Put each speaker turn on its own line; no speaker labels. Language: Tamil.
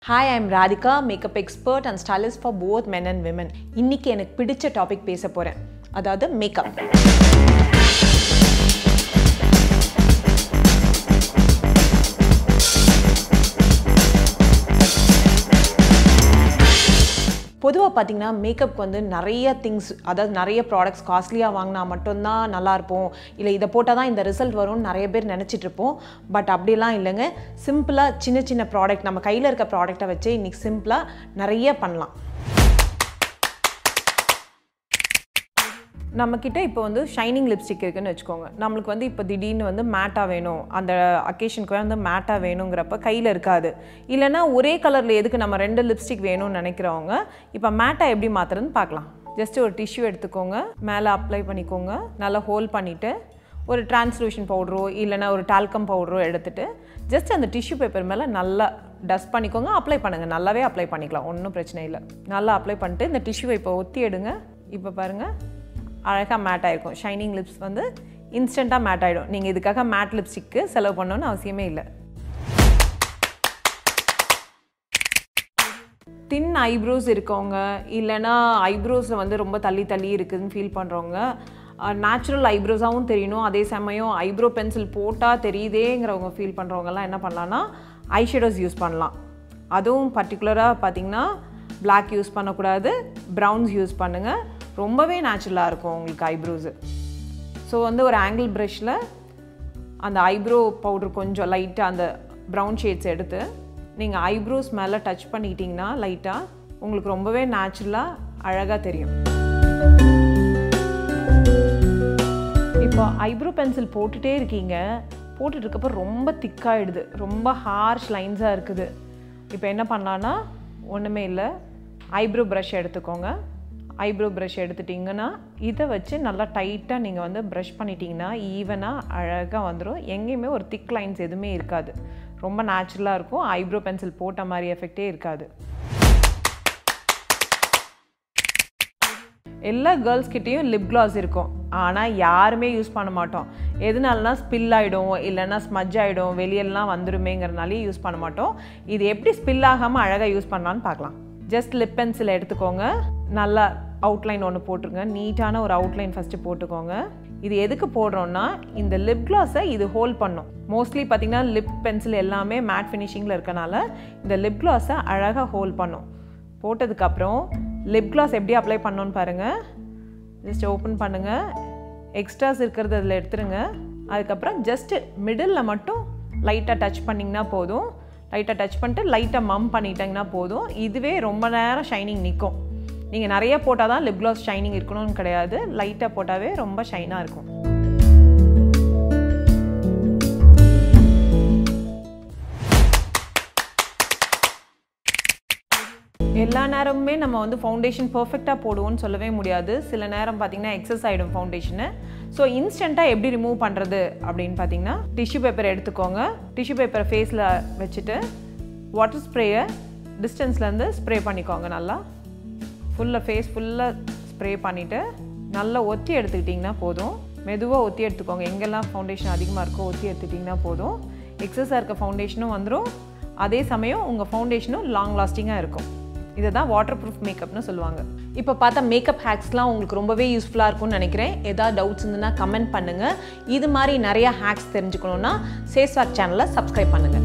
hi I'm Radhika makeup expert and stylist for both men and women இன்னைக்கு எனக்கு பிடிச்ச டாபிக் பேச போகிறேன் அதாவது மேக்கப் பொதுவாக பார்த்தீங்கன்னா மேக்கப்க்கு வந்து நிறைய திங்ஸ் அதாவது நிறைய ப்ராடக்ட்ஸ் காஸ்ட்லியாக வாங்கினா மட்டும்தான் நல்லா இருப்போம் இல்லை இதை போட்டால் தான் இந்த ரிசல்ட் வரும்னு நிறைய பேர் நினச்சிட்டு இருப்போம் பட் அப்படிலாம் இல்லைங்க சிம்பிளாக சின்ன சின்ன ப்ராடக்ட் நம்ம கையில் இருக்க ப்ராடக்ட்டை வச்சு இன்றைக்கி சிம்பிளாக நிறைய பண்ணலாம் நம்மக்கிட்ட இப்போ வந்து ஷைனிங் லிப்ஸ்டிக் இருக்குன்னு வச்சுக்கோங்க நம்மளுக்கு வந்து இப்போ திடீர்னு வந்து மேட்டாக வேணும் அந்த அக்கேஷனுக்கு வந்து மேட்டாக வேணுங்கிறப்ப கையில் இருக்காது இல்லைன்னா ஒரே கலரில் எதுக்கு நம்ம ரெண்டு லிப்ஸ்டிக் வேணும்னு நினைக்கிறவங்க இப்போ மேட்டாக எப்படி மாற்றுறதுன்னு பார்க்கலாம் ஜஸ்ட் ஒரு டிஷ்யூ எடுத்துக்கோங்க மேலே அப்ளை பண்ணிக்கோங்க நல்லா ஹோல்ட் பண்ணிவிட்டு ஒரு டிரான்ஸ்லூஷன் பவுடரோ இல்லைன்னா ஒரு டால்கம் பவுடரோ எடுத்துகிட்டு ஜஸ்ட் அந்த டிஷ்யூ பேப்பர் மேலே நல்லா டஸ்ட் பண்ணிக்கோங்க அப்ளை பண்ணுங்கள் நல்லாவே அப்ளை பண்ணிக்கலாம் ஒன்றும் பிரச்சனை இல்லை நல்லா அப்ளை பண்ணிட்டு இந்த டிஷ்யூவை இப்போ ஒத்தி எடுங்க இப்போ பாருங்கள் அழகாக மேட் ஆகிருக்கும் ஷைனிங் லிப்ஸ் வந்து இன்ஸ்டண்ட்டாக மேட் ஆகிடும் நீங்கள் இதுக்காக மேட் லிப்ஸ்டிக்கு செலவு பண்ணணும்னு அவசியமே இல்லை தின் ஐப்ரோஸ் இருக்கவங்க இல்லைன்னா ஐப்ரோஸில் வந்து ரொம்ப தள்ளி தள்ளி இருக்குதுன்னு ஃபீல் பண்ணுறவங்க நேச்சுரல் ஐப்ரோஸாகவும் தெரியணும் அதே சமயம் ஐப்ரோ பென்சில் போட்டால் தெரியுதேங்கிறவங்க ஃபீல் பண்ணுறவங்கலாம் என்ன பண்ணலான்னா ஐஷேடோஸ் யூஸ் பண்ணலாம் அதுவும் பர்டிகுலராக பார்த்திங்கன்னா பிளாக் யூஸ் பண்ணக்கூடாது ப்ரௌன்ஸ் யூஸ் பண்ணுங்கள் ரொம்பவே நேச்சுரலாக இருக்கும் உங்களுக்கு ஐப்ரோஸு ஸோ வந்து ஒரு ஆங்கிள் ப்ரஷில் அந்த ஐப்ரோ பவுடர் கொஞ்சம் லைட்டாக அந்த ப்ரௌன் ஷேட்ஸ் எடுத்து நீங்கள் ஐப்ரோஸ் மேலே டச் பண்ணிக்கிட்டிங்கன்னா லைட்டாக உங்களுக்கு ரொம்பவே நேச்சுரலாக அழகாக தெரியும் இப்போ ஐப்ரோ பென்சில் போட்டுகிட்டே இருக்கீங்க போட்டுட்டு இருக்கப்போ ரொம்ப திக்காயிடுது ரொம்ப ஹார்ஷ் லைன்ஸாக இருக்குது இப்போ என்ன பண்ணலான்னா ஒன்றுமே இல்லை ஐப்ரோ ப்ரஷ் எடுத்துக்கோங்க ஐப்ரோ ப்ரஷ் எடுத்துட்டிங்கன்னா இதை வச்சு நல்லா டைட்டாக நீங்கள் வந்து ப்ரஷ் பண்ணிட்டீங்கன்னா ஈவனாக அழகாக வந்துடும் எங்கேயுமே ஒரு திக் லைன்ஸ் எதுவுமே இருக்காது ரொம்ப நேச்சுரலாக இருக்கும் ஐப்ரோ பென்சில் போட்ட மாதிரி எஃபெக்டே இருக்காது எல்லா கேர்ள்ஸ்கிட்டேயும் லிப் கிளாஸ் இருக்கும் ஆனால் யாருமே யூஸ் பண்ண மாட்டோம் எதுனாலனா ஸ்பில் ஆகிடும் இல்லைன்னா ஸ்மஜ் ஆகிடும் வெளியெல்லாம் வந்துருமேங்கிறனாலே யூஸ் பண்ண மாட்டோம் இது எப்படி ஸ்பில் ஆகாமல் அழகாக யூஸ் பண்ணலான்னு பார்க்கலாம் ஜஸ்ட் லிப் பென்சில் எடுத்துக்கோங்க நல்லா அவுட்லைன் ஒன்று போட்டுருங்க நீட்டான ஒரு அவுட்லைன் ஃபஸ்ட்டு போட்டுக்கோங்க இது எதுக்கு போடுறோன்னா இந்த லிப் கிளாஸை இது ஹோல்ட் பண்ணும் மோஸ்ட்லி பார்த்திங்கன்னா லிப் பென்சில் எல்லாமே மேட் ஃபினிஷிங்கில் இருக்கனால இந்த லிப் கிளாஸை அழகாக ஹோல்ட் பண்ணும் போட்டதுக்கப்புறம் லிப் கிளாஸ் எப்படி அப்ளை பண்ணோன்னு பாருங்கள் ஜஸ்ட் ஓப்பன் பண்ணுங்கள் எக்ஸ்ட்ராஸ் இருக்கிறது அதில் எடுத்துருங்க அதுக்கப்புறம் ஜஸ்ட்டு மிடில் மட்டும் லைட்டாக டச் பண்ணிங்கன்னா போதும் லைட்டாக டச் பண்ணிட்டு லைட்டாக மம் பண்ணிட்டீங்கன்னா போதும் இதுவே ரொம்ப நேரம் ஷைனிங் நிற்கும் நீங்கள் நிறைய போட்டால் தான் லிப் கிளாஸ் ஷைனிங் இருக்கணும்னு கிடையாது லைட்டாக போட்டாவே ரொம்ப ஷைனாக இருக்கும் எல்லா நேரமுமே நம்ம வந்து ஃபவுண்டேஷன் பர்ஃபெக்டாக போடுவோம்னு சொல்லவே முடியாது சில நேரம் பார்த்திங்கன்னா எக்ஸஸ் ஆகிடும் ஃபவுண்டேஷனு ஸோ இன்ஸ்டண்ட்டாக எப்படி ரிமூவ் பண்ணுறது அப்படின்னு பார்த்தீங்கன்னா டிஷ்யூ பேப்பர் எடுத்துக்கோங்க டிஷ்யூ பேப்பரை ஃபேஸில் வச்சுட்டு வாட்டர் ஸ்ப்ரேயை டிஸ்டன்ஸ்லேருந்து ஸ்ப்ரே பண்ணிக்கோங்க நல்லா ஃபுல்லாக ஃபேஸ் ஃபுல்லாக ஸ்ப்ரே பண்ணிவிட்டு நல்லா ஒத்தி எடுத்துக்கிட்டிங்கன்னா போதும் மெதுவாக ஒத்தி எடுத்துக்கோங்க எங்கெல்லாம் ஃபவுண்டேஷன் அதிகமாக இருக்கோ ஒத்தி எடுத்துக்கிட்டிங்கன்னா போதும் எக்ஸஸாக இருக்க ஃபவுண்டேஷனும் வந்துடும் அதே சமயம் உங்கள் ஃபவுண்டேஷனும் லாங் லாஸ்டிங்காக இருக்கும் இதை தான் வாட்டர் ப்ரூஃப் மேக்கப்னு சொல்லுவாங்க இப்போ பார்த்தா மேக்கப் ஹேக்ஸ்லாம் உங்களுக்கு ரொம்பவே யூஸ்ஃபுல்லாக இருக்கும்னு நினைக்கிறேன் ஏதாவது டவுட்ஸ் இருந்ததுன்னா கமெண்ட் பண்ணுங்கள் இது மாதிரி நிறையா ஹேக்ஸ் தெரிஞ்சுக்கணுன்னா சேஸ்வாக் சேனலை சப்ஸ்கிரைப் பண்ணுங்கள்